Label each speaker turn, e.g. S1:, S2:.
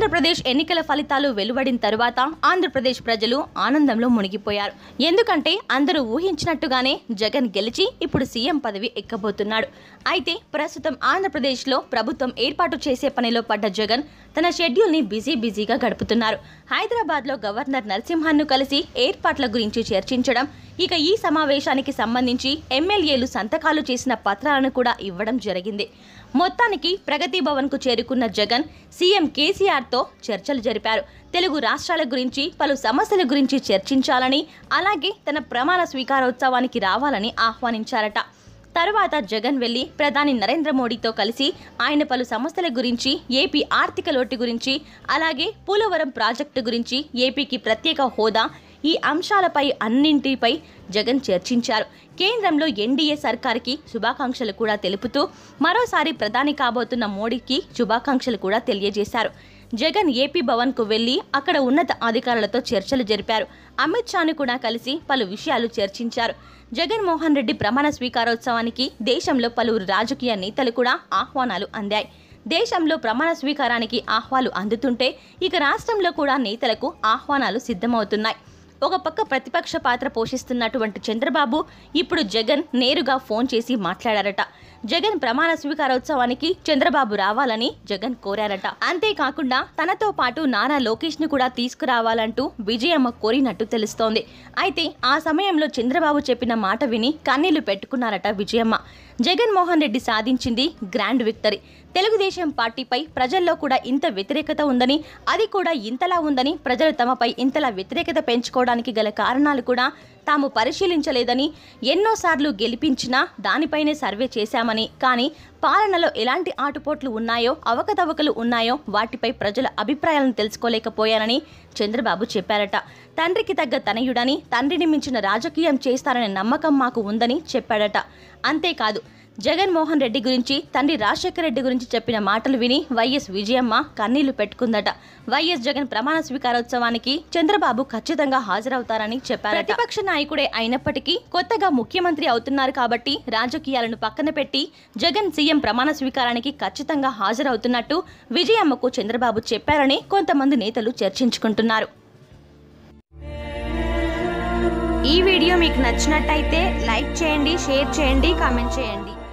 S1: ఆంధ్రప్రదేశ్ ఎన్నికల ఫలితాలు వెలువడిన తరువాత ఆంధ్రప్రదేశ్ ప్రజలు ఆనందంలో మునిగిపోయారు ఎందుకంటే అందరూ ఊహించినట్టుగానే జగన్ గెలిచి ఇప్పుడు సీఎం పదవి ఎక్కబోతున్నాడు అయితే ప్రస్తుతం ఆంధ్రప్రదేశ్లో ప్రభుత్వం ఏర్పాటు చేసే పనిలో పడ్డ జగన్ తన షెడ్యూల్ని బిజీ బిజీగా గడుపుతున్నారు హైదరాబాద్లో గవర్నర్ నరసింహన్ను కలిసి ఏర్పాట్ల గురించి చర్చించడం ఇక ఈ సమావేశానికి సంబంధించి ఎమ్మెల్యేలు సంతకాలు చేసిన పత్రాలను కూడా ఇవ్వడం జరిగింది మొత్తానికి ప్రగతి భవన్కు చేరుకున్న జగన్ సీఎం కేసీఆర్తో చర్చలు జరిపారు తెలుగు రాష్ట్రాల గురించి పలు సమస్యల గురించి చర్చించాలని అలాగే తన ప్రమాణ స్వీకారోత్సవానికి రావాలని ఆహ్వానించారట తరువాత జగన్ వెళ్లి ప్రధాని నరేంద్ర మోడీతో కలిసి ఆయన పలు సమస్యల గురించి ఏపీ ఆర్థిక లోటు గురించి అలాగే పోలవరం ప్రాజెక్టు గురించి ఏపీకి ప్రత్యేక హోదా ఈ అంశాలపై అన్నింటిపై జగన్ చర్చించారు కేంద్రంలో ఎన్డీఏ సర్కార్కి శుభాకాంక్షలు కూడా తెలుపుతూ మరోసారి ప్రధాని కాబోతున్న మోడీకి శుభాకాంక్షలు కూడా తెలియజేశారు జగన్ ఏపీ భవన్కు వెళ్లి అక్కడ ఉన్నత అధికారులతో చర్చలు జరిపారు అమిత్ షాను కూడా కలిసి పలు విషయాలు చర్చించారు జగన్మోహన్ రెడ్డి ప్రమాణ స్వీకారోత్సవానికి దేశంలో పలువురు రాజకీయ నేతలు కూడా ఆహ్వానాలు అందాయి దేశంలో ప్రమాణ స్వీకారానికి ఆహ్వాలు అందుతుంటే ఇక రాష్ట్రంలో కూడా నేతలకు ఆహ్వానాలు సిద్ధమవుతున్నాయి ఒక పక్క ప్రతిపక్ష పాత్ర పోషిస్తున్నటువంటి చంద్రబాబు ఇప్పుడు జగన్ నేరుగా ఫోన్ చేసి మాట్లాడారట జగన్ ప్రమాణ స్వీకారోత్సవానికి చంద్రబాబు రావాలని జగన్ కోరారట అంతేకాకుండా తనతో పాటు నారా లోకేష్ ను కూడా తీసుకురావాలంటూ విజయమ్మ కోరినట్టు తెలుస్తోంది అయితే ఆ సమయంలో చంద్రబాబు చెప్పిన మాట విని కన్నీళ్లు పెట్టుకున్నారట విజయమ్మ జగన్మోహన్ రెడ్డి సాధించింది గ్రాండ్ విక్టరీ తెలుగుదేశం పార్టీపై ప్రజల్లో కూడా ఇంత వ్యతిరేకత ఉందని అది కూడా ఇంతలా ఉందని ప్రజలు తమపై ఇంతలా వ్యతిరేకత పెంచుకోవడానికి గల కారణాలు కూడా తాము పరిశీలించలేదని ఎన్నోసార్లు గెలిపించినా దానిపైనే సర్వే చేశామని కానీ పాలనలో ఎలాంటి ఆటుపోట్లు ఉన్నాయో అవకతవకలు ఉన్నాయో వాటిపై ప్రజల అభిప్రాయాలను తెలుసుకోలేకపోయానని చంద్రబాబు చెప్పారట తండ్రికి తగ్గ తనయుడని తండ్రిని మించిన రాజకీయం చేస్తారనే నమ్మకం మాకు ఉందని చెప్పాడట అంతేకాదు జగన్మోహన్ రెడ్డి గురించి తండ్రి రాజశేఖర రెడ్డి గురించి చెప్పిన మాటలు విని వైఎస్ విజయమ్మ కన్నీళ్లు పెట్టుకుందట వైఎస్ జగన్ ప్రమాణ స్వీకారోత్సవానికి చంద్రబాబు ఖచ్చితంగా హాజరవుతారని చెప్పారు ప్రతిపక్ష నాయకుడే అయినప్పటికీ కొత్తగా ముఖ్యమంత్రి అవుతున్నారు కాబట్టి రాజకీయాలను పక్కన పెట్టి జగన్ సీఎం ప్రమాణ స్వీకారానికి ఖచ్చితంగా హాజరవుతున్నట్టు విజయమ్మకు చంద్రబాబు చెప్పారని కొంతమంది నేతలు చర్చించుకుంటున్నారు ఈ వీడియో మీకు నచ్చినట్టయితే లైక్ చేయండి షేర్ చేయండి కామెంట్ చేయండి